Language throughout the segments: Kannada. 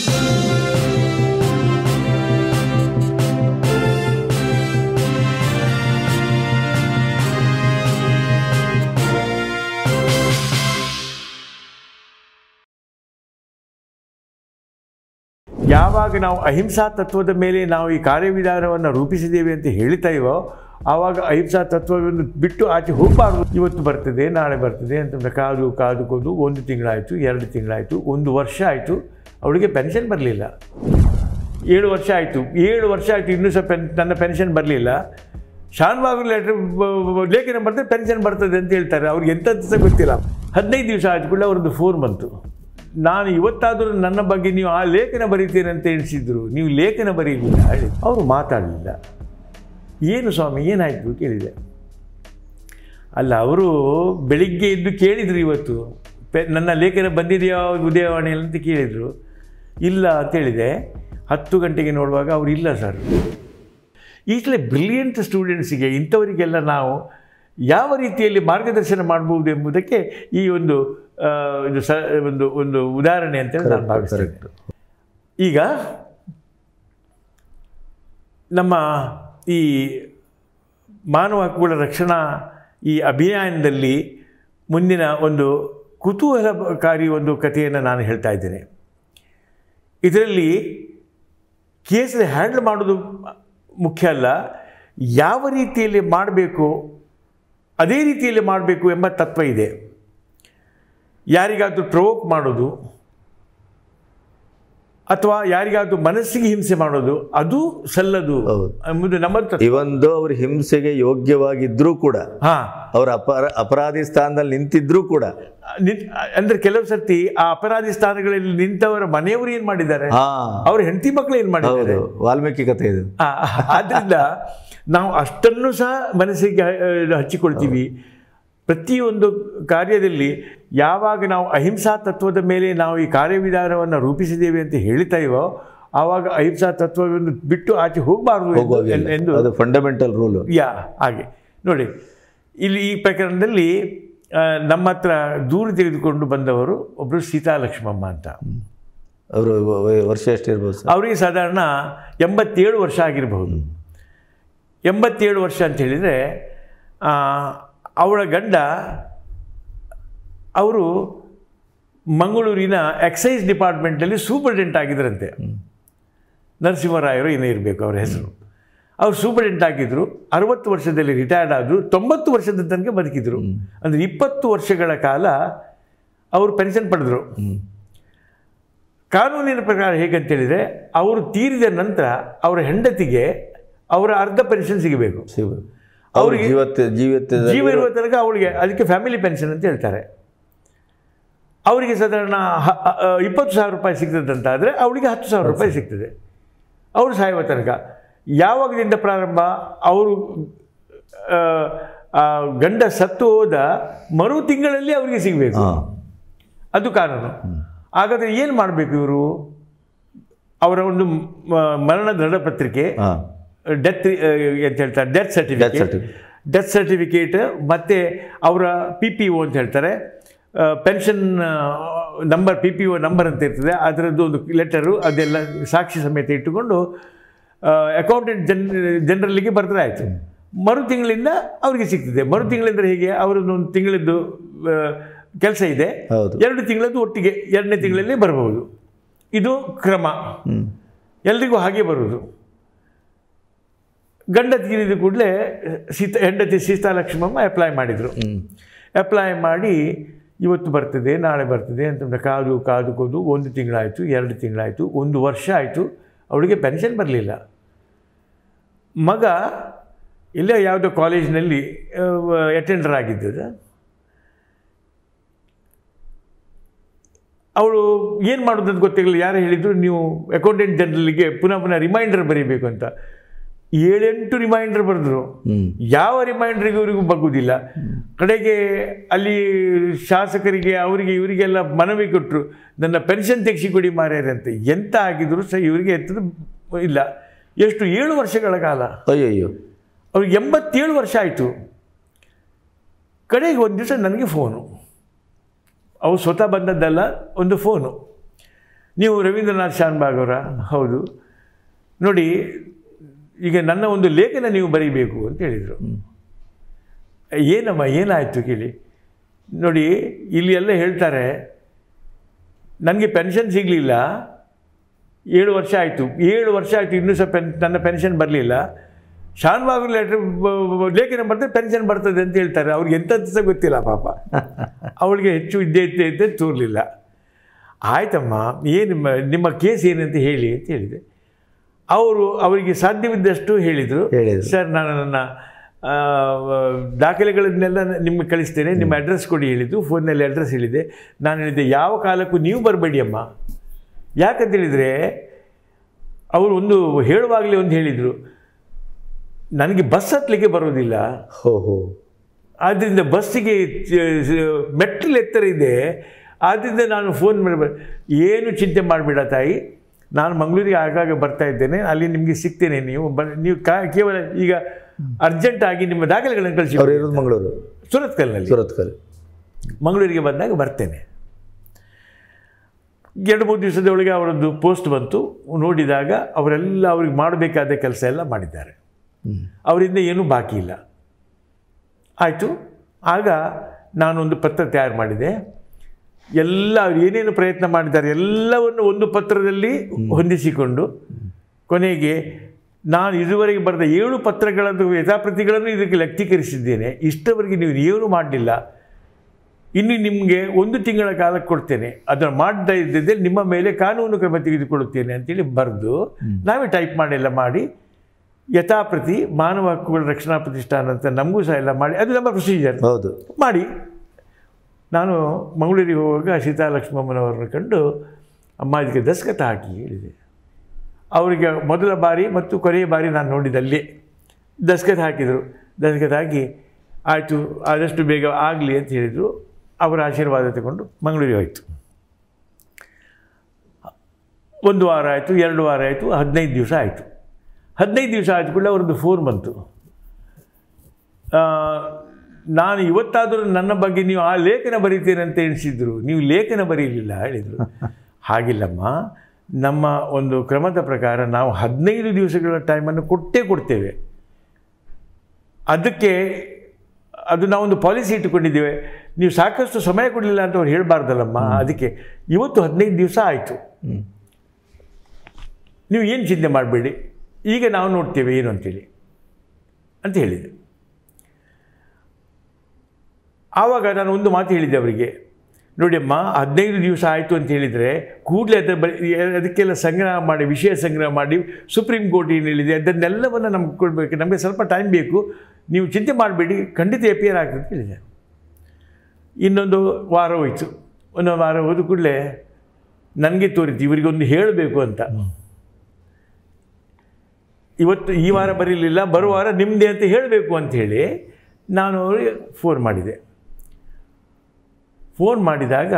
ಯಾವಾಗ ನಾವು ಅಹಿಂಸಾ ತತ್ವದ ಮೇಲೆ ನಾವು ಈ ಕಾರ್ಯವಿಧಾನವನ್ನು ರೂಪಿಸಿದ್ದೇವೆ ಅಂತ ಹೇಳ್ತೇವೋ ಆವಾಗ ಅಹಿಂಸಾ ತತ್ವವನ್ನು ಬಿಟ್ಟು ಆಚೆ ಹೋಗಬಾರ್ದು ಇವತ್ತು ಬರ್ತದೆ ನಾಳೆ ಬರ್ತದೆ ಅಂತ ಕಾದು ಕಾದು ಕೂದು ಒಂದು ತಿಂಗಳಾಯಿತು ಎರಡು ತಿಂಗಳಾಯಿತು ಒಂದು ವರ್ಷ ಆಯಿತು ಅವಳಿಗೆ ಪೆನ್ಷನ್ ಬರಲಿಲ್ಲ ಏಳು ವರ್ಷ ಆಯಿತು ಏಳು ವರ್ಷ ಆಯಿತು ಇನ್ನೂ ಸಹ ಪೆನ್ ನನ್ನ ಪೆನ್ಷನ್ ಬರಲಿಲ್ಲ ಶಾನ್ಭಾಗ ಲೆಟ್ರ್ ಲೇಖನ ಬರ್ತದೆ ಪೆನ್ಷನ್ ಬರ್ತದೆ ಅಂತ ಹೇಳ್ತಾರೆ ಅವ್ರಿಗೆ ಎಂಥದ್ದು ಸಹ ಗೊತ್ತಿಲ್ಲ ಹದಿನೈದು ದಿವಸ ಆದ ಕೂಡಲೇ ಅವ್ರದ್ದು ಫೋನ್ ಬಂತು ನಾನು ಇವತ್ತಾದರೂ ನನ್ನ ಬಗ್ಗೆ ನೀವು ಆ ಲೇಖನ ಬರೀತೀರಿ ಅಂತ ಎಣಿಸಿದ್ರು ನೀವು ಲೇಖನ ಬರೀಲಿಲ್ಲ ಹೇಳಿ ಅವರು ಮಾತಾಡಲಿಲ್ಲ ಏನು ಸ್ವಾಮಿ ಏನಾಯಿತು ಕೇಳಿದೆ ಅಲ್ಲ ಅವರು ಬೆಳಿಗ್ಗೆ ಎದ್ದು ಕೇಳಿದರು ಇವತ್ತು ಪೆ ನನ್ನ ಲೇಖನ ಬಂದಿದೆಯಾ ಉದಯವಾಣಿಯಲ್ಲಿ ಅಂತ ಕೇಳಿದರು ಇಲ್ಲ ಅಂತ ಹೇಳಿದೆ ಹತ್ತು ಗಂಟೆಗೆ ನೋಡುವಾಗ ಅವರು ಇಲ್ಲ ಸರ್ ಈಗಲೇ ಬ್ರಿಲಿಯಂಟ್ ಸ್ಟೂಡೆಂಟ್ಸಿಗೆ ಇಂಥವರಿಗೆಲ್ಲ ನಾವು ಯಾವ ರೀತಿಯಲ್ಲಿ ಮಾರ್ಗದರ್ಶನ ಮಾಡಬಹುದು ಎಂಬುದಕ್ಕೆ ಈ ಒಂದು ಆ, ಇದು ಸ ಒಂದು ಒಂದು ಉದಾಹರಣೆ ಅಂತೇಳಿ ನಾನು ಭಾವಿಸ್ತೇನೆ ಈಗ ನಮ್ಮ ಈ ಮಾನವ ಹಕ್ಕುಗಳ ರಕ್ಷಣಾ ಈ ಅಭಿಯಾನದಲ್ಲಿ ಮುಂದಿನ ಒಂದು ಕುತೂಹಲಕಾರಿ ಒಂದು ಕಥೆಯನ್ನು ನಾನು ಹೇಳ್ತಾ ಇದ್ದೇನೆ ಇದರಲ್ಲಿ ಕೇಸ್ ಹ್ಯಾಂಡಲ್ ಮಾಡೋದು ಮುಖ್ಯ ಅಲ್ಲ ಯಾವ ರೀತಿಯಲ್ಲಿ ಮಾಡಬೇಕು ಅದೇ ರೀತಿಯಲ್ಲಿ ಮಾಡಬೇಕು ಎಂಬ ತತ್ವ ಇದೆ ಯಾರಿಗಾದರೂ ಪ್ರವೋಕ್ ಮಾಡೋದು ಅಥವಾ ಯಾರಿಗಾದರೂ ಮನಸ್ಸಿಗೆ ಹಿಂಸೆ ಮಾಡೋದು ಅದು ಸಲ್ಲದು ಹೌದು. ಎಂಬುದು ನಮ್ಮ ತತ್ವ ಇವೊಂದು ಅವ್ರ ಹಿಂಸೆಗೆ ಯೋಗ್ಯವಾಗಿದ್ರೂ ಕೂಡ ಹಾಂ ಅವ್ರ ಅಪರ ಅಪರಾಧಿ ಸ್ಥಾನದಲ್ಲಿ ನಿಂತಿದ್ರೂ ಕೂಡ ನಿನ್ ಅಂದರೆ ಕೆಲವು ಸರ್ತಿ ಆ ಅಪರಾಧಿ ಸ್ಥಾನಗಳಲ್ಲಿ ನಿಂತವರ ಮನೆಯವರು ಏನು ಮಾಡಿದ್ದಾರೆ ಹಾ ಅವ್ರ ಹೆಂಡತಿ ಮಕ್ಕಳು ಏನು ಮಾಡಿದ್ದಾರೆ ಹೌದು ವಾಲ್ಮೀಕಿ ಕಥೆ ಇದು ಆ, ಆದ್ರಿಂದ ನಾವು ಅಷ್ಟನ್ನು ಸಹ ಮನಸ್ಸಿಗೆ ಆ, ಹಚ್ಚಿಕೊಳ್ತೀವಿ ಪ್ರತಿಯೊಂದು ಕಾರ್ಯದಲ್ಲಿ ಯಾವಾಗ ನಾವು ಅಹಿಂಸಾ ತತ್ವದ ಮೇಲೆ ನಾವು ಈ ಕಾರ್ಯವಿಧಾನವನ್ನು ರೂಪಿಸಿದ್ದೇವೆ ಅಂತ ಹೇಳ್ತೇವೋ ಆವಾಗ ಅಹಿಂಸಾ ತತ್ವವನ್ನು ಬಿಟ್ಟು ಆಚೆ ಹೋಗಬಾರ್ದು ಹೋಗುವಾಗಿಲ್ಲ. ಎಂದು ಅದು ಫಂಡಮೆಂಟಲ್ ರೂಲು ಯಾ ಹಾಗೆ ನೋಡಿ ಇಲ್ಲಿ ಈ ಪ್ರಕರಣದಲ್ಲಿ ಆ, ನಮ್ಮ ಹತ್ರ ದೂರು ತೆಗೆದುಕೊಂಡು ಬಂದವರು ಒಬ್ಬರು ಸೀತಾಲಕ್ಷ್ಮಮ್ಮ ಅಂತ ಅವರು ವರ್ಷ ಎಷ್ಟಿರ್ಬೋದು ಸರ್ ಅವರಿಗೆ ಸಾಧಾರಣ ಎಂಬತ್ತೇಳು ವರ್ಷ ಆಗಿರಬಹುದು ಎಂಬತ್ತೇಳು ವರ್ಷ ಅಂತ ಹೇಳಿದರೆ ಅವಳ ಗಂಡ ಅವರು ಮಂಗಳೂರಿನ ಎಕ್ಸೈಸ್ ಡಿಪಾರ್ಟ್ಮೆಂಟಲ್ಲಿ ಸೂಪರ್ಡೆಂಟ್ ಆಗಿದ್ದರಂತೆ ನರಸಿಂಹರಾಯರು ಏನೇ ಇರಬೇಕು ಅವರ ಹೆಸರು ಅವ್ರು ಸೂಪರ್ಡೆಂಟ್ ಆಗಿದ್ದರು ಅರವತ್ತು ವರ್ಷದಲ್ಲಿ ರಿಟೈರ್ಡ್ ಆದರು ತೊಂಬತ್ತು ವರ್ಷದ ತನಕ ಬದುಕಿದ್ರು ಅಂದರೆ ಇಪ್ಪತ್ತು ವರ್ಷಗಳ ಕಾಲ ಅವರು ಪೆನ್ಷನ್ ಪಡೆದರು ಕಾನೂನಿನ ಪ್ರಕಾರ ಹೇಗಂತೇಳಿದರೆ ಅವರು ತೀರಿದ ನಂತರ ಅವರ ಹೆಂಡತಿಗೆ ಅವರ ಅರ್ಧ ಪೆನ್ಷನ್ ಸಿಗಬೇಕು ಸಿಗ್ಬೋದು ಅವ್ರ ಜೀವತ್ತ ಜೀವಿತ ಜೀವ ಇರುವ ತನಕ ಅವಳಿಗೆ ಅದಕ್ಕೆ ಫ್ಯಾಮಿಲಿ ಪೆನ್ಷನ್ ಅಂತ ಹೇಳ್ತಾರೆ ಅವರಿಗೆ ಸಾಧಾರಣ ಹ- ಅ, ಇಪ್ಪತ್ತು ಸಾವಿರ ರೂಪಾಯಿ ಸಿಗ್ತದಂತ ಆದರೆ ಅವಳಿಗೆ ಹತ್ತು ಸಾವಿರ ರೂಪಾಯಿ ಸಿಗ್ತದೆ ಅವರು ಸಾಯುವ ತನಕ ಯಾವಾಗದಿಂದ ಪ್ರಾರಂಭ ಅವರು ಆ, ಆ ಗಂಡ ಸತ್ತು ಹೋದ ಮರು ತಿಂಗಳಲ್ಲಿ ಅವರಿಗೆ ಸಿಗಬೇಕು ಹಾಂ ಅದು ಕಾನೂನು ಹಾಗಾದರೆ ಏನು ಮಾಡಬೇಕು ಇವರು ಅವರ ಒಂದು ಮ- ಮರಣ ದೃಢಪತ್ರಿಕೆ ಹಾಂ ಡೆತ್ ಅಂತ ಹೇಳ್ತಾರೆ death certificate certificate. Death certificate ಮತ್ತು ಅವರ ಪಿ ಪಿ ಒ ಅಂತ ಹೇಳ್ತಾರೆ pension number P P O number ಅಂತ ಇರ್ತದೆ ಅದರದ್ದು ಒಂದು ಲೆಟರು ಅದೆಲ್ಲ ಸಾಕ್ಷಿ ಸಮೇತ ಇಟ್ಟುಕೊಂಡು ಅಕೌಂಟೆಂಟ್ ಜನ್ ಜನರಲ್ಲಿಗೆ ಬರೆದ್ರೆ ಆಯಿತು ಮರು ತಿಂಗಳಿಂದ ಅವರಿಗೆ ಸಿಗ್ತದೆ ಮರು ತಿಂಗಳಿಂದ ಹೇಗೆ ಅವರದ್ದು ಒಂದು ತಿಂಗಳದ್ದು ಕೆಲಸ ಇದೆ ಹೌದು ಎರಡು ತಿಂಗಳದ್ದು ಒಟ್ಟಿಗೆ ಎರಡನೇ ತಿಂಗಳಲ್ಲಿ ಬರಬಹುದು ಇದು ಕ್ರಮ ಹ್ಞೂ ಎಲ್ರಿಗೂ ಹಾಗೆ ಬರುವುದು ಗಂಡ ತೀರಿದ ಕೂಡಲೇ ಸೀತಾ ಹೆಂಡತಿ ಸೀತಾಲಕ್ಷ್ಮಮ್ಮ ಅಪ್ಲೈ ಮಾಡಿದರು ಹ್ಞೂ ಅಪ್ಲೈ ಮಾಡಿ ಇವತ್ತು ಬರ್ತದೆ ನಾಳೆ ಬರ್ತದೆ ಅಂತಂದ್ರೆ ಕಾದು ಕಾದು ಕೂದು ಒಂದು ತಿಂಗಳಾಯಿತು ಎರಡು ತಿಂಗಳಾಯಿತು ಒಂದು ವರ್ಷ ಆಯಿತು ಅವಳಿಗೆ ಪೆನ್ಷನ್ ಬರಲಿಲ್ಲ ಮಗ ಇಲ್ಲೇ ಯಾವುದೋ ಕಾಲೇಜಿನಲ್ಲಿ ಅಟೆಂಡರ್ ಆಗಿದ್ದದ ಅವಳು ಏನು ಮಾಡೋದು ಅಂತ ಗೊತ್ತಿರಲಿಲ್ಲ ಯಾರು ಹೇಳಿದರು ನೀವು ಅಕೌಂಟೆಂಟ್ ಜನರಲ್ಲಿಗೆ ಪುನಃ ಪುನಃ ರಿಮೈಂಡರ್ ಬರೀಬೇಕು ಅಂತ ಏಳೆಂಟು ರಿಮೈಂಡರ್ ಬರೆದ್ರು ಹ್ಞೂ ಯಾವ ರಿಮೈಂಡ್ರಿಗೆ ಇವರಿಗೂ ಬಗ್ಗುದಿಲ್ಲ ಕಡೆಗೆ ಅಲ್ಲಿ ಶಾಸಕರಿಗೆ ಅವರಿಗೆ ಇವರಿಗೆಲ್ಲ ಮನವಿ ಕೊಟ್ಟರು ನನ್ನ ಪೆನ್ಷನ್ ತೆಗೆಸಿಕೊಡಿ ಮಾರ್ಯಾರೆ ಅಂತ ಎಂತ ಆಗಿದ್ರು ಸಹ ಇವರಿಗೆ ಎತ್ತದ ಇಲ್ಲ ಎಷ್ಟು ಏಳು ವರ್ಷಗಳ ಕಾಲ ಅಯ್ಯಯ್ಯೋ ಅವ್ರಿಗೆ ಎಂಬತ್ತೇಳು ವರ್ಷ ಆಯಿತು ಕಡೆಗೆ ಒಂದು ದಿವಸ ನನಗೆ ಫೋನು ಅವು ಸ್ವತಃ ಬಂದದ್ದಲ್ಲ ಒಂದು ಫೋನು ನೀವು ರವೀಂದ್ರನಾಥ್ ಶಾನ್ಭಾಗ್ ಅವರ ಹೌದು ನೋಡಿ ಈಗ ನನ್ನ ಒಂದು ಲೇಖನ ನೀವು ಬರೀಬೇಕು ಅಂತ ಹೇಳಿದರು ಏನಮ್ಮ ಏನಾಯಿತು ಕೇಳಿ ನೋಡಿ ಇಲ್ಲಿ ಎಲ್ಲ ಹೇಳ್ತಾರೆ ನನಗೆ ಪೆನ್ಷನ್ ಸಿಗಲಿಲ್ಲ ಏಳು ವರ್ಷ ಆಯಿತು ಏಳು ವರ್ಷ ಆಯಿತು ಇನ್ನೂ ಸಹ ಪೆನ್ ನನ್ನ ಪೆನ್ಷನ್ ಬರಲಿಲ್ಲ ಶಾನ್ಭಾಗ್ ಲೆಟ್ರ್ ಲೇಖನ ಬರ್ತದೆ ಪೆನ್ಷನ್ ಬರ್ತದೆ ಅಂತ ಹೇಳ್ತಾರೆ ಅವ್ರಿಗೆ ಎಂಥದ್ದು ಸಹ ಗೊತ್ತಿಲ್ಲ ಪಾಪ ಅವಳಿಗೆ ಹೆಚ್ಚು ಇದ್ದೇ ಇದ್ದೇ ಇದ್ದೇ ತೋರಲಿಲ್ಲ ಆಯ್ತಮ್ಮ ಏನು ನಿಮ್ಮ ನಿಮ್ಮ ಕೇಸ್ ಏನಂತ ಹೇಳಿ ಅಂತ ಹೇಳಿದೆ ಅವರು ಅವರಿಗೆ ಸಾಧ್ಯವಿದ್ದಷ್ಟು ಹೇಳಿದರು ಹೇಳಿದ್ರು. ಸರ್ ನಾನು ನನ್ನ ಆ, ದಾಖಲೆಗಳನ್ನೆಲ್ಲ ನಿಮಗೆ ಕಳಿಸ್ತೇನೆ ನಿಮ್ಮ ಅಡ್ರೆಸ್ ಕೊಡಿ ಹೇಳಿದ್ದು ಫೋನಲ್ಲಿ ಅಡ್ರೆಸ್ ಹೇಳಿದೆ ನಾನು ಹೇಳಿದೆ ಯಾವ ಕಾಲಕ್ಕೂ ನೀವು ಬರಬೇಡಿ ಅಮ್ಮ ಯಾಕಂತ ಹೇಳಿದರೆ ಅವರು ಒಂದು ಹೇಳುವಾಗಲೇ ಒಂದು ಹೇಳಿದರು ನನಗೆ ಬಸ್ ಹತ್ತಲಿಕ್ಕೆ ಬರೋದಿಲ್ಲ ಹೋ ಹೋ ಆದ್ದರಿಂದ ಬಸ್ಸಿಗೆ ಚ- ಮೆಟ್ಟಿಲು ಎತ್ತರ ಇದೆ ಆದ್ದರಿಂದ ನಾನು ಫೋನ್ ಮಾಡಿ ಏನು ಚಿಂತೆ ಮಾಡಬೇಡ ತಾಯಿ ನಾನು ಮಂಗಳೂರಿಗೆ ಆಗಾಗ ಬರ್ತಾ ಇದ್ದೇನೆ ಅಲ್ಲಿ ನಿಮಗೆ ಸಿಗ್ತೇನೆ ನೀವು ಬ ನೀವು ಕಾ ಕೇವಲ ಈಗ ಅರ್ಜೆಂಟಾಗಿ ನಿಮ್ಮ ದಾಖಲೆಗಳನ್ನು ಕಳಿಸಿ ಅವ್ರು ಇರೋದು ಮಂಗಳೂರು ಸುರತ್ಕಲ್ನಲ್ಲಿ ಸುರತ್ಕಲ್ ಮಂಗಳೂರಿಗೆ ಬಂದಾಗ ಬರ್ತೇನೆ ಎರಡು ಮೂರು ದಿವಸದ ಒಳಗೆ ಅವರದ್ದು ಪೋಸ್ಟ್ ಬಂತು ನೋಡಿದಾಗ ಅವರೆಲ್ಲ ಅವ್ರಿಗೆ ಮಾಡಬೇಕಾದ ಕೆಲಸ ಎಲ್ಲ ಮಾಡಿದ್ದಾರೆ ಹ್ಞೂ ಅವರಿಂದ ಏನೂ ಬಾಕಿ ಇಲ್ಲ ಆಯಿತು ಆಗ ನಾನೊಂದು ಪತ್ರ ತಯಾರು ಮಾಡಿದೆ ಎಲ್ಲ ಅವ್ರು ಏನೇನು ಪ್ರಯತ್ನ ಮಾಡಿದ್ದಾರೆ ಎಲ್ಲವನ್ನು ಒಂದು ಪತ್ರದಲ್ಲಿ ಹೊಂದಿಸಿಕೊಂಡು ಕೊನೆಗೆ ನಾನು ಇದುವರೆಗೆ ಬರೆದ ಏಳು ಪತ್ರಗಳದ್ದು ಯಥಾಪ್ರತಿಗಳನ್ನು ಇದಕ್ಕೆ ಲೆಕ್ಕೀಕರಿಸಿದ್ದೇನೆ ಇಷ್ಟವರೆಗೆ ನೀವು ಏನೂ ಮಾಡಲಿಲ್ಲ ಇನ್ನು ನಿಮಗೆ ಒಂದು ತಿಂಗಳ ಕಾಲಕ್ಕೆ ಕೊಡ್ತೇನೆ ಅದನ್ನು ಮಾಡದೇ ಇದ್ದಿದ್ದೆ ನಿಮ್ಮ ಮೇಲೆ ಕಾನೂನು ಕ್ರಮ ತೆಗೆದುಕೊಳ್ಳುತ್ತೇನೆ ಅಂತೇಳಿ ಬರೆದು ನಾವೇ ಟೈಪ್ ಮಾಡೆಲ್ಲ ಮಾಡಿ ಯಥಾಪ್ರತಿ ಮಾನವ ಹಕ್ಕುಗಳ ರಕ್ಷಣಾ ಪ್ರತಿಷ್ಠಾನ ಅಂತ ನಮಗೂ ಸಹ ಎಲ್ಲ ಮಾಡಿ ಅದು ನಮ್ಮ ಪ್ರೊಸೀಜರ್ ಹೌದು ಮಾಡಿ ನಾನು ಮಂಗಳೂರಿಗೆ ಹೋಗುವಾಗ ಸೀತಾಲಕ್ಷ್ಮಮ್ಮನವರನ್ನು ಕಂಡು ಅಮ್ಮ ಇದಕ್ಕೆ ದಸ್ಕತ ಹಾಕಿ ಹೇಳಿದೆ ಅವರಿಗೆ ಮೊದಲ ಬಾರಿ ಮತ್ತು ಕೊನೆಯ ಬಾರಿ ನಾನು ನೋಡಿದಲ್ಲಿ ದಸ್ಕತ್ ಹಾಕಿದರು ದಸ್ಕತ್ ಹಾಕಿ ಆಯಿತು ಆದಷ್ಟು ಬೇಗ ಆಗಲಿ ಅಂತ ಹೇಳಿದರು ಅವರ ಆಶೀರ್ವಾದ ತಗೊಂಡು ಮಂಗಳೂರಿಗೆ ಹೋಯಿತು ಒಂದು ವಾರ ಆಯಿತು ಎರಡು ವಾರ ಆಯಿತು ಹದಿನೈದು ದಿವಸ ಆಯಿತು ಹದಿನೈದು ದಿವಸ ಆದ ಕೂಡಲೇ ಅವ್ರದ್ದು ಫೋನ್ ಬಂತು ಆ, ನಾನು ಇವತ್ತಾದರೂ ನನ್ನ ಬಗ್ಗೆ ನೀವು ಆ ಲೇಖನ ಬರೀತೀರಿ ಅಂತ ಎಣಿಸಿದ್ರು ನೀವು ಲೇಖನ ಬರೀಲಿಲ್ಲ ಹೇಳಿದರು ಹಾಗಿಲ್ಲಮ್ಮ ನಮ್ಮ ಒಂದು ಕ್ರಮದ ಪ್ರಕಾರ ನಾವು ಹದಿನೈದು ದಿವಸಗಳ ಟೈಮನ್ನು ಕೊಟ್ಟೇ ಕೊಡ್ತೇವೆ ಅದಕ್ಕೆ ಅದು ನಾವೊಂದು ಪಾಲಿಸಿ ಇಟ್ಟುಕೊಂಡಿದ್ದೇವೆ ನೀವು ಸಾಕಷ್ಟು ಸಮಯ ಕೊಡಲಿಲ್ಲ ಅಂತ ಅವ್ರು ಹೇಳಬಾರ್ದಲ್ಲಮ್ಮ ಅದಕ್ಕೆ ಇವತ್ತು ಹದಿನೈದು ದಿವಸ ಆಯಿತು ಹ್ಞೂ ನೀವು ಏನು ಚಿಂತೆ ಮಾಡಬೇಡಿ ಈಗ ನಾವು ನೋಡ್ತೇವೆ ಏನು ಅಂತೇಳಿ ಅಂತ ಹೇಳಿದೆ ಆವಾಗ ನಾನು ಒಂದು ಮಾತು ಹೇಳಿದ್ದೆ ಅವರಿಗೆ ನೋಡಿ ಅಮ್ಮ ಹದಿನೈದು ದಿವಸ ಆಯಿತು ಅಂತ ಹೇಳಿದರೆ ಕೂಡಲೇ ಅದರ ಬ ಅದಕ್ಕೆಲ್ಲ ಸಂಗ್ರಹ ಮಾಡಿ ವಿಷಯ ಸಂಗ್ರಹ ಮಾಡಿ ಸುಪ್ರೀಂ ಕೋರ್ಟ್ ಏನು ಹೇಳಿದೆ ಅದನ್ನೆಲ್ಲವನ್ನು ನಮ್ಗೆ ಕೊಡಬೇಕು ನಮಗೆ ಸ್ವಲ್ಪ ಟೈಮ್ ಬೇಕು ನೀವು ಚಿಂತೆ ಮಾಡಬೇಡಿ ಖಂಡಿತ ಎಪಿಯರ್ ಆಗ್ತದೆ ಅಂತ ಹೇಳಿದೆ ಇನ್ನೊಂದು ವಾರ ಹೋಯಿತು ಒಂದು ವಾರ ಹೋದ ಕೂಡಲೇ ನನಗೆ ತೋರಿತು ಇವರಿಗೊಂದು ಹೇಳಬೇಕು ಅಂತ ಇವತ್ತು ಈ ವಾರ ಬರೀಲಿಲ್ಲ ಬರುವ ವಾರ ನಿಮ್ಮದೇ ಅಂತ ಹೇಳಬೇಕು ಅಂಥೇಳಿ ನಾನು ಅವರಿಗೆ ಫೋನ್ ಮಾಡಿದೆ ಫೋನ್ ಮಾಡಿದಾಗ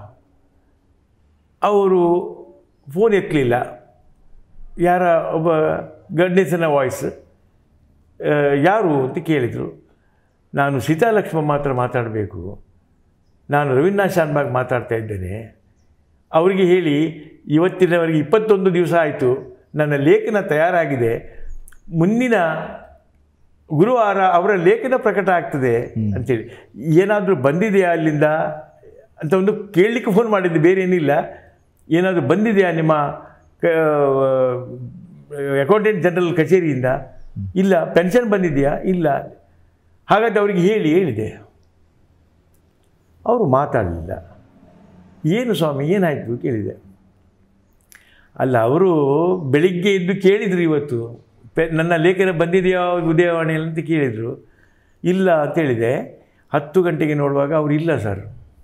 ಅವರು ಫೋನ್ ಎತ್ತಲಿಲ್ಲ ಯಾರ ಒಬ್ಬ ಗಂಡಸನ ವಾಯ್ಸ್ ಯಾರು ಅಂತ ಕೇಳಿದರು ನಾನು ಸೀತಾಲಕ್ಷ್ಮ ಮಾತ್ರ ಮಾತಾಡಬೇಕು ನಾನು ರವೀಂದ್ರನಾಥ್ ಶಾನ್ಭಾಗ್ ಮಾತಾಡ್ತಾ ಇದ್ದೇನೆ ಅವರಿಗೆ ಹೇಳಿ ಇವತ್ತಿನವರೆಗೆ ಇಪ್ಪತ್ತೊಂದು ದಿವಸ ಆಯಿತು ನನ್ನ ಲೇಖನ ತಯಾರಾಗಿದೆ ಮುಂದಿನ ಗುರುವಾರ ಅವರ ಲೇಖನ ಪ್ರಕಟ ಆಗ್ತದೆ ಅಂತೇಳಿ ಏನಾದರೂ ಬಂದಿದೆಯಾ ಅಲ್ಲಿಂದ ಅಂತ ಒಂದು ಕೇಳಲಿಕ್ಕೆ ಫೋನ್ ಮಾಡಿದ್ದೆ ಬೇರೆ ಏನಿಲ್ಲ ಏನಾದರೂ ಬಂದಿದೆಯಾ ನಿಮ್ಮ ಅಕೌಂಟೆಂಟ್ ಜನರಲ್ ಕಚೇರಿಯಿಂದ ಇಲ್ಲ ಪೆನ್ಷನ್ ಬಂದಿದೆಯಾ ಇಲ್ಲ ಹಾಗಾದ್ರೆ ಅವರಿಗೆ ಹೇಳಿ ಹೇಳಿದೆ ಅವರು ಮಾತಾಡಲಿಲ್ಲ ಏನು ಸ್ವಾಮಿ ಏನಾಯಿತು ಕೇಳಿದೆ ಅಲ್ಲ ಅವರು ಬೆಳಿಗ್ಗೆ ಎದ್ದು ಕೇಳಿದರು ಇವತ್ತು ಪೆ ನನ್ನ ಲೇಖನ ಬಂದಿದೆಯಾ ಉದಯವಾಣಿಯಲ್ಲಿ ಅಂತ ಕೇಳಿದರು ಇಲ್ಲ ಅಂತ ಹೇಳಿದೆ ಹತ್ತು ಗಂಟೆಗೆ ನೋಡುವಾಗ ಅವರು ಇಲ್ಲ ಸರ್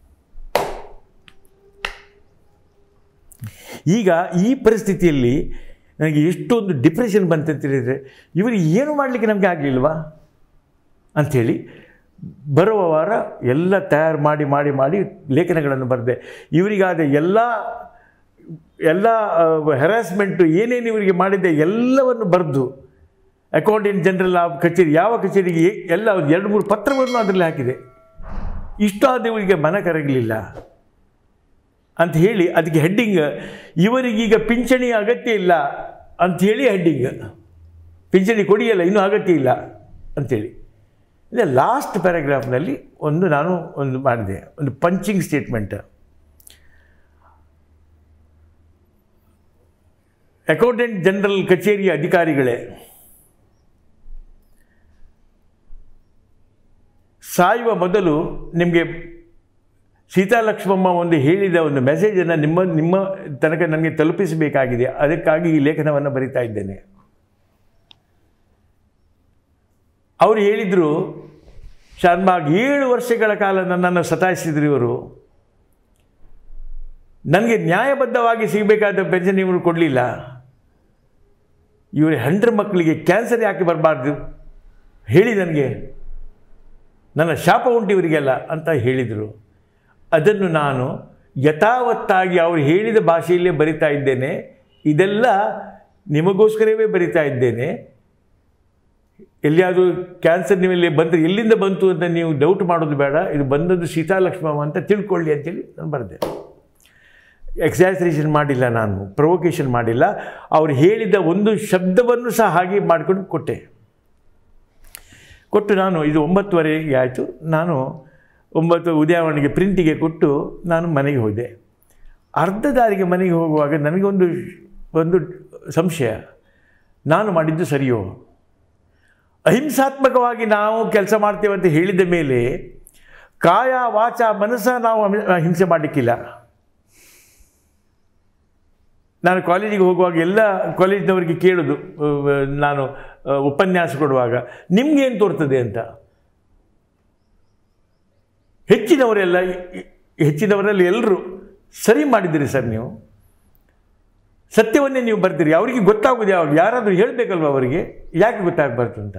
ಈಗ ಈ ಪರಿಸ್ಥಿತಿಯಲ್ಲಿ ನನಗೆ ಎಷ್ಟೊಂದು ಡಿಪ್ರೆಷನ್ ಬಂತಂತ ಹೇಳಿದರೆ ಇವರು ಏನು ಮಾಡಲಿಕ್ಕೆ ನಮಗೆ ಆಗಲಿಲ್ವಾ ಅಂಥೇಳಿ ಬರುವ ವಾರ ಎಲ್ಲ ತಯಾರು ಮಾಡಿ ಮಾಡಿ ಮಾಡಿ ಲೇಖನಗಳನ್ನು ಬರೆದೆ ಇವರಿಗಾದ ಎಲ್ಲ ಎಲ್ಲ ಹೆರಾಸ್ಮೆಂಟು ಏನೇನು ಇವರಿಗೆ ಮಾಡಿದ್ದೆ ಎಲ್ಲವನ್ನು ಬರೆದು ಅಕೌಂಟೆಂಟ್ ಜನರಲ್ ಆ ಕಚೇರಿ ಯಾವ ಕಚೇರಿಗೆ ಏ- ಎಲ್ಲ ಒಂದು ಎರಡು ಮೂರು ಪತ್ರವನ್ನು ಅದರಲ್ಲಿ ಹಾಕಿದೆ ಇಷ್ಟು ಆದ ಇವರಿಗೆ ಮನ ಕರಗಲಿಲ್ಲ ಅಂತ ಹೇಳಿ ಅದಕ್ಕೆ ಹೆಡ್ಡಿಂಗ್ ಇವರಿಗೀಗ ಪಿಂಚಣಿ ಅಗತ್ಯ ಇಲ್ಲ ಅಂಥೇಳಿ ಹೆಡ್ಡಿಂಗ್ ಪಿಂಚಣಿ ಕೊಡಿಯಲ್ಲ ಇನ್ನೂ ಅಗತ್ಯ ಇಲ್ಲ ಅಂಥೇಳಿ ಇದೆ ಲಾಸ್ಟ್ ಪ್ಯಾರಾಗ್ರಾಫ್ನಲ್ಲಿ ಒಂದು ನಾನು ಒಂದು ಮಾಡಿದೆ ಒಂದು ಪಂಚಿಂಗ್ ಸ್ಟೇಟ್ಮೆಂಟ್ ಅಕೌಂಟೆಂಟ್ ಜನರಲ್ ಕಚೇರಿಯ ಅಧಿಕಾರಿಗಳೇ ಸಾಯುವ ಮೊದಲು ನಿಮಗೆ ಸೀತಾಲಕ್ಷ್ಮಮ್ಮ ಒಂದು ಹೇಳಿದ ಒಂದು ಮೆಸೇಜನ್ನು ನಿಮ್ಮ ನಿಮ್ಮ ತನಕ ನನಗೆ ತಲುಪಿಸಬೇಕಾಗಿದೆ ಅದಕ್ಕಾಗಿ ಈ ಲೇಖನವನ್ನು ಬರಿತಾ ಇದ್ದೇನೆ ಅವರು ಹೇಳಿದರು ಶಾನ್ಬಾಗ್ ಏಳು ವರ್ಷಗಳ ಕಾಲ ನನ್ನನ್ನು ಸತಾಯಿಸಿದ್ರು ಇವರು ನನಗೆ ನ್ಯಾಯಬದ್ಧವಾಗಿ ಸಿಗಬೇಕಾದ ಪೆನ್ಷನ್ ಇವರು ಕೊಡಲಿಲ್ಲ ಇವರ ಹೆಂಡ್ರ ಮಕ್ಕಳಿಗೆ ಕ್ಯಾನ್ಸರ್ ಯಾಕೆ ಬರಬಾರ್ದು ಹೇಳಿ ನನಗೆ ನನ್ನ ಶಾಪ ಉಂಟು ಇವರಿಗೆಲ್ಲ ಅಂತ ಹೇಳಿದರು ಅದನ್ನು ನಾನು ಯಥಾವತ್ತಾಗಿ ಅವರು ಹೇಳಿದ ಭಾಷೆಯಲ್ಲೇ ಬರಿತಾ ಇದ್ದೇನೆ ಇದೆಲ್ಲ ನಿಮಗೋಸ್ಕರವೇ ಬರಿತಾ ಇದ್ದೇನೆ ಎಲ್ಲಿಯಾದರೂ ಕ್ಯಾನ್ಸರ್ ನೀವೆಲ್ಲಿ ಬಂದರೆ ಎಲ್ಲಿಂದ ಬಂತು ಅಂತ ನೀವು ಡೌಟ್ ಮಾಡೋದು ಬೇಡ ಇದು ಬಂದದ್ದು ಸೀತಾಲಕ್ಷ್ಮಮ್ಮ ಅಂತ ತಿಳ್ಕೊಳ್ಳಿ ಅಂತೇಳಿ ನಾನು ಬರೆದೆ ಎಕ್ಸಾಸರೇಷನ್ ಮಾಡಿಲ್ಲ ನಾನು ಪ್ರೊವೊಕೇಶನ್ ಮಾಡಿಲ್ಲ ಅವ್ರು ಹೇಳಿದ ಒಂದು ಶಬ್ದವನ್ನು ಸಹ ಹಾಗೆ ಮಾಡಿಕೊಂಡು ಕೊಟ್ಟೆ ಕೊಟ್ಟು ನಾನು ಇದು ಒಂಬತ್ತುವರೆಗೆ ಆಯಿತು ನಾನು ಒಂಬತ್ತು ಉದಯವಾಣಿಗೆ ಪ್ರಿಂಟಿಗೆ ಕೊಟ್ಟು ನಾನು ಮನೆಗೆ ಹೋದೆ ಅರ್ಧ ದಾರಿಗೆ ಮನೆಗೆ ಹೋಗುವಾಗ ನನಗೊಂದು ಒಂದು ಸಂಶಯ ನಾನು ಮಾಡಿದ್ದು ಸರಿಯೋ ಅಹಿಂಸಾತ್ಮಕವಾಗಿ ನಾವು ಕೆಲಸ ಮಾಡ್ತೇವೆ ಅಂತ ಹೇಳಿದ ಮೇಲೆ ಕಾಯ ವಾಚ ಮನಸ್ಸ ನಾವು ಅಹಿ- ಹಿಂಸೆ ಮಾಡಲಿಕ್ಕಿಲ್ಲ ನಾನು ಕಾಲೇಜಿಗೆ ಹೋಗುವಾಗ ಎಲ್ಲ ಕಾಲೇಜಿನವರಿಗೆ ಕೇಳೋದು ಅಹ್, ನಾನು ಅಹ್, ಉಪನ್ಯಾಸ ಕೊಡುವಾಗ ನಿಮ್ಗೇನು ತೋರ್ತದೆ ಅಂತ ಹೆಚ್ಚಿನವರೆಲ್ಲ ಹೆಚ್ಚಿನವರಲ್ಲಿ ಎಲ್ಲರೂ ಸರಿ ಮಾಡಿದ್ದೀರಿ ಸರ್ ನೀವು ಸತ್ಯವನ್ನೇ ನೀವು ಬರ್ತೀರಿ ಅವರಿಗೆ ಗೊತ್ತಾಗೋದು ಯಾವಾಗ ಯಾರಾದರೂ ಹೇಳಬೇಕಲ್ವ ಅವರಿಗೆ ಯಾಕೆ ಗೊತ್ತಾಗಬಾರ್ದು ಅಂತ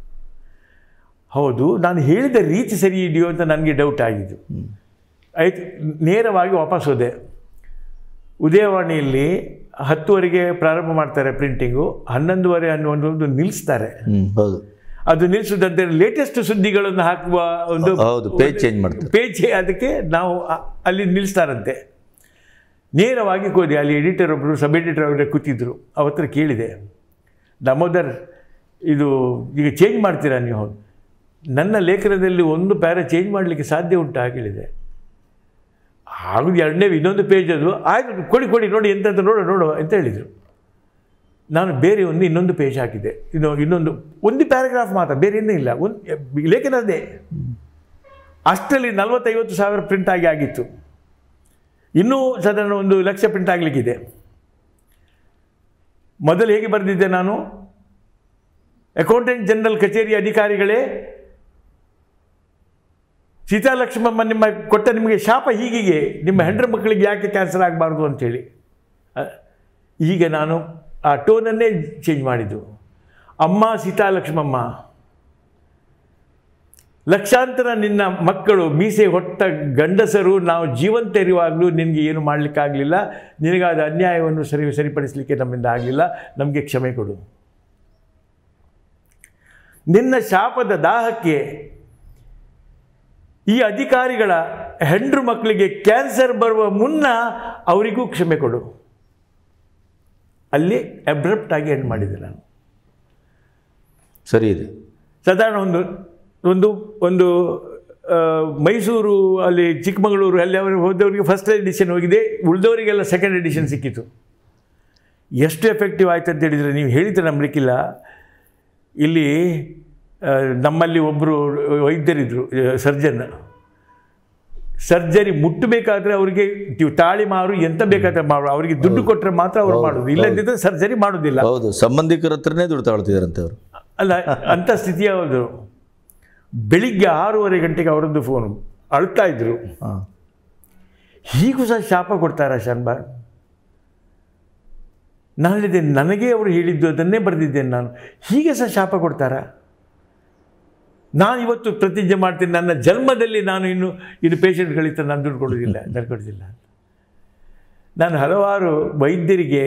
ಹೌದು ನಾನು ಹೇಳಿದ ರೀತಿ ಸರಿ ಇದೆಯೋ ಅಂತ ನನಗೆ ಡೌಟ್ ಆಗಿದ್ದು ಆಯ್ತು ನೇರವಾಗಿ ವಾಪಸ್ ಹೋದೆ ಉದಯವಾಣಿಯಲ್ಲಿ ಹತ್ತುವರೆಗೆ ಪ್ರಾರಂಭ ಮಾಡ್ತಾರೆ ಪ್ರಿಂಟಿಂಗು ಹನ್ನೊಂದುವರೆ ಅನ್ನುವಂಥದ್ದು ನಿಲ್ಲಿಸ್ತಾರೆ ಹ್ಞೂ ಹೌದು ಅದು ನಿಲ್ಲಿಸೋದಂತೆ ಲೇಟೆಸ್ಟ್ ಸುದ್ದಿಗಳನ್ನು ಹಾಕುವ ಒಂದು ಹೌದು ಪೇಜ್ ಚೇಂಜ್ ಮಾಡ್ತಾರೆ ಪೇಜ್ ಅದಕ್ಕೆ ನಾವು ಅ- ಅಲ್ಲಿ ನಿಲ್ಲಿಸ್ತಾರಂತೆ ನೇರವಾಗಿ ಹೋದೆ ಅಲ್ಲಿ ಎಡಿಟರ್ ಒಬ್ಬರು ಸಬ್ ಎಡಿಟರ್ ಅವರೇ ಕೂತಿದ್ರು ಅವತ್ರ ಕೇಳಿದೆ ದಾಮೋದರ್ ಇದು ಈಗ ಚೇಂಜ್ ಮಾಡ್ತೀರಾ ನೀವು ನನ್ನ ಲೇಖನದಲ್ಲಿ ಒಂದು ಪ್ಯಾರ ಚೇಂಜ್ ಮಾಡಲಿಕ್ಕೆ ಸಾಧ್ಯ ಉಂಟಾ ಕೇಳಿದೆ ಆಗುದು ಎರಡನೇ ಇನ್ನೊಂದು ಪೇಜ್ ಅದು ಆಯ್ತು ಕೊಡಿ ಕೊಡಿ ನೋಡಿ ಎಂತ ನೋಡು ನೋಡು ಅಂತ ಹೇಳಿದರು ನಾನು ಬೇರೆ ಒಂದು ಇನ್ನೊಂದು ಪೇಜ್ ಹಾಕಿದೆ ಇನ್ನು ಇನ್ನೊಂದು ಒಂದು ಪ್ಯಾರಾಗ್ರಾಫ್ ಮಾತ್ರ ಬೇರೆ ಇನ್ನೂ ಇಲ್ಲ ಒಂದು ಲೇಖನ ಅದೇ ಅಷ್ಟರಲ್ಲಿ ನಲವತ್ತೈವತ್ತು ಸಾವಿರ ಪ್ರಿಂಟ್ ಆಗಿ ಆಗಿತ್ತು ಇನ್ನೂ ಸಾಧಾರಣ ಒಂದು ಲಕ್ಷ ಪ್ರಿಂಟ್ ಆಗಲಿಕ್ಕಿದೆ ಮೊದಲು ಹೇಗೆ ಬರೆದಿದ್ದೆ ನಾನು ಅಕೌಂಟೆಂಟ್ ಜನರಲ್ ಕಚೇರಿ ಅಧಿಕಾರಿಗಳೇ ಸೀತಾಲಕ್ಷ್ಮಮ್ಮ ನಿಮ್ಮ ಕೊಟ್ಟ ನಿಮಗೆ ಶಾಪ ಹೀಗಿಗೆ ನಿಮ್ಮ ಹೆಂಡ್ರ ಮಕ್ಕಳಿಗೆ ಯಾಕೆ ಕ್ಯಾನ್ಸರ್ ಆಗಬಾರ್ದು ಅಂಥೇಳಿ ಅ- ಈಗ ನಾನು ಆ ಟೋನನ್ನೇ ಚೇಂಜ್ ಮಾಡಿದ್ದು ಅಮ್ಮ ಸೀತಾಲಕ್ಷ್ಮಮ್ಮ ಲಕ್ಷಾಂತರ ನಿನ್ನ ಮಕ್ಕಳು ಮೀಸೆ ಹೊಟ್ಟ ಗಂಡಸರು ನಾವು ಜೀವಂತ ಇರುವಾಗಲೂ ನಿನಗೆ ಏನು ಮಾಡಲಿಕ್ಕಾಗಲಿಲ್ಲ ನಿನಗಾದ ಅನ್ಯಾಯವನ್ನು ಸರಿ ಸರಿಪಡಿಸಲಿಕ್ಕೆ ನಮ್ಮಿಂದ ಆಗಲಿಲ್ಲ ನಮಗೆ ಕ್ಷಮೆ ಕೊಡು ನಿನ್ನ ಶಾಪದ ದಾಹಕ್ಕೆ ಈ ಅಧಿಕಾರಿಗಳ ಹೆಂಡ್ರು ಮಕ್ಕಳಿಗೆ ಕ್ಯಾನ್ಸರ್ ಬರುವ ಮುನ್ನ ಅವರಿಗೂ ಕ್ಷಮೆ ಕೊಡು ಅಲ್ಲಿ ಅಬ್ರಪ್ಟ್ ಆಗಿ ಎಂಡ್ ಮಾಡಿದೆ ನಾನು ಸರಿ ಇದೆ ಸಾಧಾರಣ ಒಂದು ಒಂದು ಒಂದು ಆ, ಮೈಸೂರು ಅಲ್ಲಿ ಚಿಕ್ಕಮಗಳೂರು ಅಲ್ಲಿ ಅವರು ಹೋದವರಿಗೆ ಫಸ್ಟ್ ಎಡಿಷನ್ ಹೋಗಿದೆ ಉಳಿದವರಿಗೆಲ್ಲ ಸೆಕೆಂಡ್ ಎಡಿಷನ್ ಸಿಕ್ಕಿತು ಎಷ್ಟು ಎಫೆಕ್ಟಿವ್ ಆಯ್ತು ಅಂತ ಹೇಳಿದರೆ ನೀವು ಹೇಳಿದ್ರೆ ನಂಬಲಿಕ್ಕಿಲ್ಲ ಇಲ್ಲಿ ಆ, ನಮ್ಮಲ್ಲಿ ಒಬ್ಬರು ವೈದ್ಯರಿದ್ದರು ಸರ್ಜನ್ ಸರ್ಜರಿ ಮುಟ್ಟಬೇಕಾದ್ರೆ ಅವರಿಗೆ ನೀವು ತಾಳಿ ಮಾರು ಎಂತ ಬೇಕಾದ್ರೆ ಮಾಡು ಅವರಿಗೆ ದುಡ್ಡು ಕೊಟ್ಟರೆ ಮಾತ್ರ ಅವ್ರು ಮಾಡೋದು ಇಲ್ಲದಿದ್ದರೆ ಸರ್ಜರಿ ಮಾಡೋದಿಲ್ಲ ಹೌದು ಸಂಬಂಧಿಕರ ಹತ್ರನೇ ದುಡ್ಡು ತಗೊಳ್ತಿದಾರಂತೆ ಅವರು ಅಲ್ಲ ಅಂಥ ಸ್ಥಿತಿ ಯಾವುದು ಬೆಳಿಗ್ಗೆ ಆರೂವರೆ ಗಂಟೆಗೆ ಅವರದ್ದು ಫೋನು ಅಳ್ತಾ ಇದ್ರು ಹಾಂ ಹೀಗೂ ಸಹ ಶಾಪ ಕೊಡ್ತಾರಾ ಶಾನ್ಬಾಗ್ ನಾನು ಹೇಳಿದೆ ನನಗೆ ಅವರು ಹೇಳಿದ್ದು ಅದನ್ನೇ ಬರೆದಿದ್ದೇನೆ ನಾನು ಹೀಗೆ ಸಹ ಶಾಪ ಕೊಡ್ತಾರಾ ನಾನು ಇವತ್ತು ಪ್ರತಿಜ್ಞೆ ಮಾಡ್ತೀನಿ ನನ್ನ ಜನ್ಮದಲ್ಲಿ ನಾನು ಇನ್ನು ಇದು ಪೇಷಂಟ್ಗಳಿತ್ತ ನಾನು ದುಡ್ಡು ಕೊಡೋದಿಲ್ಲ ದುಡ್ಡು ಕೊಡೋದಿಲ್ಲ ನಾನು ಹಲವಾರು ವೈದ್ಯರಿಗೆ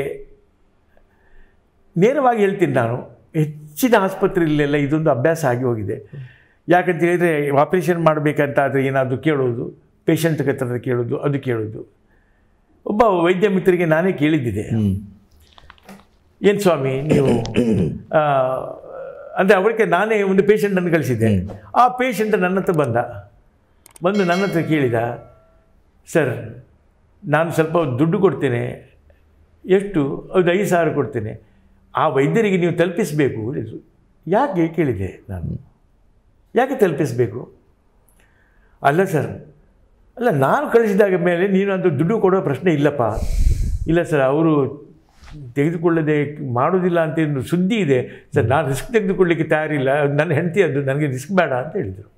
ನೇರವಾಗಿ ಹೇಳ್ತೀನಿ ನಾನು ಹೆಚ್ಚಿನ ಆಸ್ಪತ್ರೆಯಲ್ಲೆಲ್ಲ ಇದೊಂದು ಅಭ್ಯಾಸ ಆಗಿ ಹೋಗಿದೆ ಯಾಕಂತ ಹೇಳಿದರೆ ಆಪರೇಷನ್ ಮಾಡಬೇಕಂತ ಆದರೆ ಏನಾದರೂ ಕೇಳೋದು ಪೇಷಂಟ್ ಹತ್ರ ಕೇಳೋದು ಅದು ಕೇಳೋದು ಒಬ್ಬ ವೈದ್ಯ ಮಿತ್ರರಿಗೆ ನಾನೇ ಕೇಳಿದ್ದಿದೆ ಹ್ಮ್ ಏನು ಸ್ವಾಮಿ ನೀವು ಆ, ಅಂದರೆ ಅವರಿಗೆ ನಾನೇ ಒಂದು ಪೇಷಂಟನ್ನು ಕಳಿಸಿದ್ದೆ ಆ ಪೇಷಂಟ್ ನನ್ನ ಹತ್ರ ಬಂದ ಬಂದು ನನ್ನ ಹತ್ರ ಕೇಳಿದ ಸರ್ ನಾನು ಸ್ವಲ್ಪ ದುಡ್ಡು ಕೊಡ್ತೇನೆ ಎಷ್ಟು ಒಂದು ಐದು ಸಾವಿರ ಕೊಡ್ತೇನೆ ಆ ವೈದ್ಯರಿಗೆ ನೀವು ತಲುಪಿಸಬೇಕು ಹೇಳಿದ್ರು ಯಾಕೆ ಕೇಳಿದೆ ನಾನು ಯಾಕೆ ತಲುಪಿಸಬೇಕು ಅಲ್ಲ ಸರ್ ಅಲ್ಲ ನಾನು ಕಳಿಸಿದಾಗ ಮೇಲೆ ನೀನು ಅದು ದುಡ್ಡು ಕೊಡೋ ಪ್ರಶ್ನೆ ಇಲ್ಲಪ್ಪ ಇಲ್ಲ ಸರ್ ಅವರು ತೆಗೆದುಕೊಳ್ಳದೆ ಮಾಡೋದಿಲ್ಲ ಅಂತ ಏನು ಸುದ್ದಿ ಇದೆ ಸರ್ ನಾನು ರಿಸ್ಕ್ ತೆಗೆದುಕೊಳ್ಳಿಕ್ಕೆ ತಯಾರಿಲ್ಲ ಅದು ನನ್ನ ಹೆಂಡತಿ ಅದು ನನಗೆ ರಿಸ್ಕ್ ಬೇಡ ಅಂತ ಹೇಳಿದರು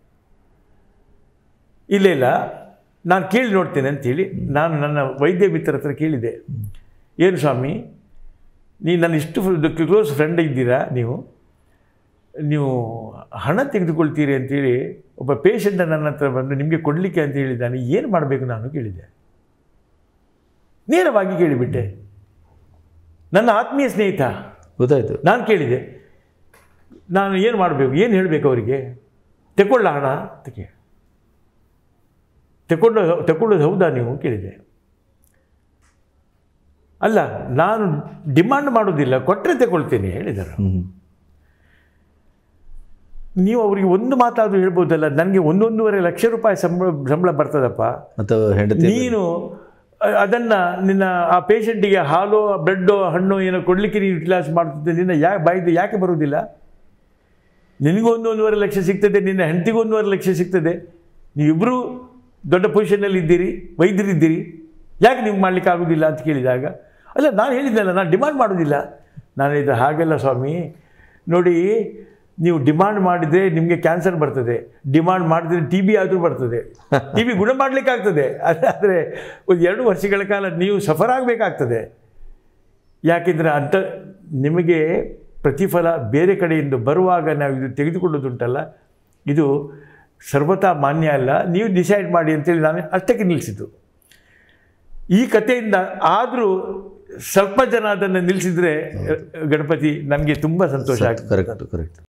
ಇಲ್ಲ ಇಲ್ಲ ನಾನು ಕೇಳಿ ನೋಡ್ತೇನೆ ಅಂತೇಳಿ ನಾನು ನನ್ನ ವೈದ್ಯ ಮಿತ್ರ ಹತ್ರ ಕೇಳಿದೆ ಏನು ಸ್ವಾಮಿ ನೀ ನನ್ನ ಇಷ್ಟು ಕ್ಲೋಸ್ ಫ್ರೆಂಡ್ ಇದ್ದೀರಾ ನೀವು ನೀವು ಹಣ ತೆಗೆದುಕೊಳ್ತೀರಿ ಅಂತೇಳಿ ಒಬ್ಬ ಪೇಷಂಟ್ ನನ್ನ ಹತ್ರ ಬಂದು ನಿಮಗೆ ಕೊಡಲಿಕ್ಕೆ ಅಂತ ಹೇಳಿದ್ದಾನೆ ಏನು ಮಾಡಬೇಕು ನಾನು ಕೇಳಿದೆ ನೇರವಾಗಿ ಕೇಳಿಬಿಟ್ಟೆ ನನ್ನ ಆತ್ಮೀಯ ಸ್ನೇಹಿತ ಗೊತ್ತಾಯ್ತು ನಾನು ಕೇಳಿದೆ ನಾನು ಏನು ಮಾಡಬೇಕು ಏನು ಹೇಳಬೇಕು ಅವರಿಗೆ ತೆಕೊಳ್ಳ ಹಣ ಅಂತ ಕೇಳಿ ತೆಕೊಂಡು ತೆಕೊಳ್ಳೋದು ಹೌದಾ ನೀವು ಕೇಳಿದೆ ಅಲ್ಲ ನಾನು ಡಿಮಾಂಡ್ ಮಾಡೋದಿಲ್ಲ ಕೊಟ್ಟರೆ ತಗೊಳ್ತೀನಿ ಹೇಳಿದರು ಹ್ಮ್ ನೀವು ಅವರಿಗೆ ಒಂದು ಮಾತಾದರೂ ಹೇಳ್ಬೋದಲ್ಲ ನನಗೆ ಒಂದೊಂದೂವರೆ ಲಕ್ಷ ರೂಪಾಯಿ ಸಂಬಳ ಸಂಬಳ ಬರ್ತದಪ್ಪ ಅಥವಾ ಹೆಂಡತಿ ನೀನು ಅ- ಅದನ್ನ ನಿನ್ನ ಆ ಪೇಷಂಟಿಗೆ ಹಾಲು ಬ್ರೆಡ್ಡು ಹಣ್ಣು ಏನೋ ಕೊಡಲಿಕ್ಕೆ ನೀನು ಯುಟಿಲೈಸ್ ಮಾಡ್ತಿದ್ದೆ ನಿನ್ನ ಯಾ ಬಾಯಿದು ಯಾಕೆ ಬರುವುದಿಲ್ಲ ನಿನಗೂ ಒಂದು ಒಂದೂವರೆ ಲಕ್ಷ ಸಿಗ್ತದೆ ನಿನ್ನ ಹೆಂಡತಿಗೂ ಒಂದೂವರೆ ಲಕ್ಷ ಸಿಗ್ತದೆ ನೀವಿಬ್ಬರೂ ದೊಡ್ಡ ಪೊಸಿಷನಲ್ಲಿ ಇದ್ದೀರಿ ವೈದ್ಯರಿದ್ದೀರಿ ಯಾಕೆ ನೀವು ಮಾಡಲಿಕ್ಕೆ ಆಗೋದಿಲ್ಲ ಅಂತ ಕೇಳಿದಾಗ ಅಲ್ಲ ನಾನು ಹೇಳಿದ್ದಲ್ಲ ನಾನು ಡಿಮಾಂಡ್ ಮಾಡೋದಿಲ್ಲ ನಾನು ಇದು ಹಾಗೆಲ್ಲ ಸ್ವಾಮಿ ನೋಡಿ ನೀವು ಡಿಮಾಂಡ್ ಮಾಡಿದರೆ ನಿಮಗೆ ಕ್ಯಾನ್ಸರ್ ಬರ್ತದೆ ಡಿಮಾಂಡ್ ಮಾಡಿದ್ರೆ ಟಿ ಬಿ ಆದರೂ ಬರ್ತದೆ ಟಿ ಬಿ ಗುಣ ಮಾಡಲಿಕ್ಕಾಗ್ತದೆ ಆದರೆ ಒಂದು ಎರಡು ವರ್ಷಗಳ ಕಾಲ ನೀವು ಸಫರ್ ಆಗಬೇಕಾಗ್ತದೆ ಯಾಕೆಂದರೆ ಅಂಥ ನಿಮಗೆ ಪ್ರತಿಫಲ ಬೇರೆ ಕಡೆಯಿಂದ ಬರುವಾಗ ನಾವು ಇದು ತೆಗೆದುಕೊಳ್ಳೋದುಂಟಲ್ಲ ಇದು ಸರ್ವತಾ ಮಾನ್ಯ ಅಲ್ಲ ನೀವು ಡಿಸೈಡ್ ಮಾಡಿ ಅಂತೇಳಿ ನಾನು ಅಷ್ಟಕ್ಕೆ ನಿಲ್ಲಿಸಿದ್ದು ಈ ಕಥೆಯಿಂದ ಆದರೂ ಸ್ವಲ್ಪ ಜನ ಅದನ್ನು ನಿಲ್ಲಿಸಿದರೆ ಗಣಪತಿ ನನಗೆ ತುಂಬ ಸಂತೋಷ ಆಗ್ತದೆ ಕರೆಕ್ಟ್ ಕರೆಕ್ಟ್